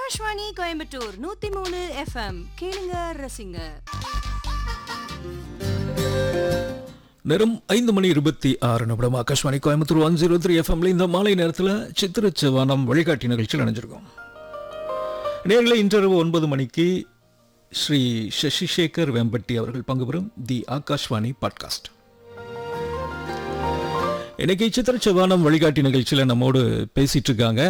ஆகாஷ்வாணி கோயம்புத்தூர் நூத்தி மூணு எஃப்எம் கேளுங்க ரசிங்க நேரம் ஐந்து மணி இருபத்தி ஆறு நிமிடம் Akashvani Coimbatore one zero three எஃப்எம்ல இந்த மாலை நேரத்தில் சித்திரச்சவானம் வழிகாட்டி நிகழ்ச்சியில் இணைஞ்சிருக்கோம் நேரில் இன்றிரவு ஒன்பது மணிக்கு ஸ்ரீ சசிசேகர் வெம்பட்டி அவர்கள் பங்கு பெறும் தி ஆகாஷ்வாணி பாட்காஸ்ட் இன்னைக்கு சித்திரச்சவானம் வழிகாட்டி நிகழ்ச்சியில் நம்மோடு பேசிட்டு இருக்காங்க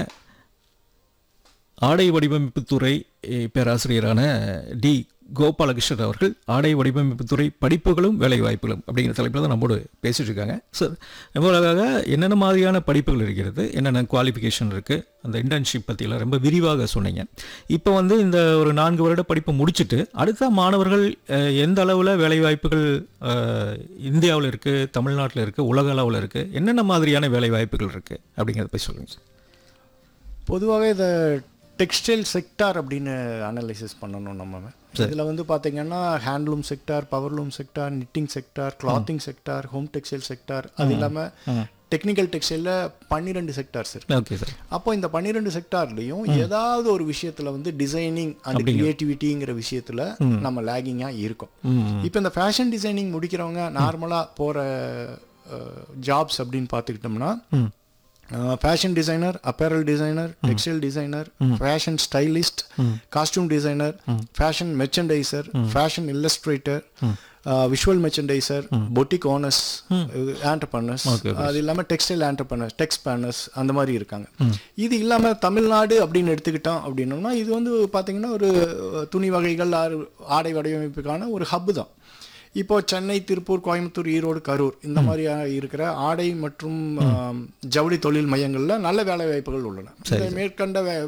ஆடை வடிவமைப்புத்துறை eh, பேராசிரியரான டி கோபாலகிருஷ்ணன் அவர்கள் ஆடை வடிவமைப்புத்துறை படிப்புகளும் வேலை வாய்ப்புகளும் அப்படிங்கிற தலைப்பில் தான் நம்மோடு பேசிட்டு இருக்காங்க சார் ரொம்ப அழகாக என்னென்ன மாதிரியான படிப்புகள் இருக்கிறது என்னென்ன குவாலிஃபிகேஷன் இருக்குது அந்த இன்டர்ன்ஷிப் பற்றியெல்லாம் ரொம்ப விரிவாக சொன்னீங்க இப்போ வந்து இந்த ஒரு நான்கு வருட படிப்பை முடிச்சுட்டு அடுத்த மாணவர்கள் eh, எந்த அளவில் வேலை வாய்ப்புகள் இந்தியாவில் இருக்குது தமிழ்நாட்டில் இருக்குது உலக அளவில் இருக்குது என்னென்ன மாதிரியான வேலை வாய்ப்புகள் இருக்குது அப்படிங்கிறத போய் சொல்லுங்கள் சார் பொதுவாகவே இதை டெக்ஸ்டைல் செக்டார் அப்படின்னு அனலைசிஸ் பண்ணணும் நம்ம இதில் வந்து பார்த்தீங்கன்னா handloom sector powerloom sector knitting sector clothing sector home textile sector அது இல்லாமல் டெக்னிக்கல் டெக்ஸ்டைலில் பன்னிரெண்டு செக்டார்ஸ் இருக்கு ஓகே சார் அப்போ இந்த பன்னிரெண்டு செக்டார்லையும் ஏதாவது ஒரு விஷயத்துல வந்து டிசைனிங் அண்ட் கிரியேட்டிவிட்டிங்கிற விஷயத்துல நம்ம லேகிங்காக இருக்கோம் இப்போ இந்த ஃபேஷன் டிசைனிங் முடிக்கிறவங்க நார்மலாக போகிற ஜாப்ஸ் அப்படின்னு பார்த்துக்கிட்டோம்னா fashion designer apparel designer textile designer fashion stylist costume designer fashion merchandiser fashion illustrator visual merchandiser boutique owners entrepreneurs அது இல்லாமல் டெக்ஸ்டைல் ஆண்டர்பனர்ஸ் டெக்ஸ் பேனர்ஸ் அந்த மாதிரி இருக்காங்க இது இல்லாமல் தமிழ்நாடு அப்படின்னு எடுத்துக்கிட்டோம் அப்படின்னோம்னா இது வந்து பார்த்தீங்கன்னா ஒரு துணி வகைகள் ஆறு- ஆடை வடிவமைப்புக்கான ஒரு ஹப்பு தான் இப்போ சென்னை திருப்பூர் கோயம்புத்தூர் ஈரோடு கரூர் இந்த மாதிரி இருக்கிற ஆடை மற்றும் ஆம், ஜவுளி தொழில் மையங்களில் நல்ல வேலை வாய்ப்புகள் உள்ளன இந்த மேற்கண்ட வே-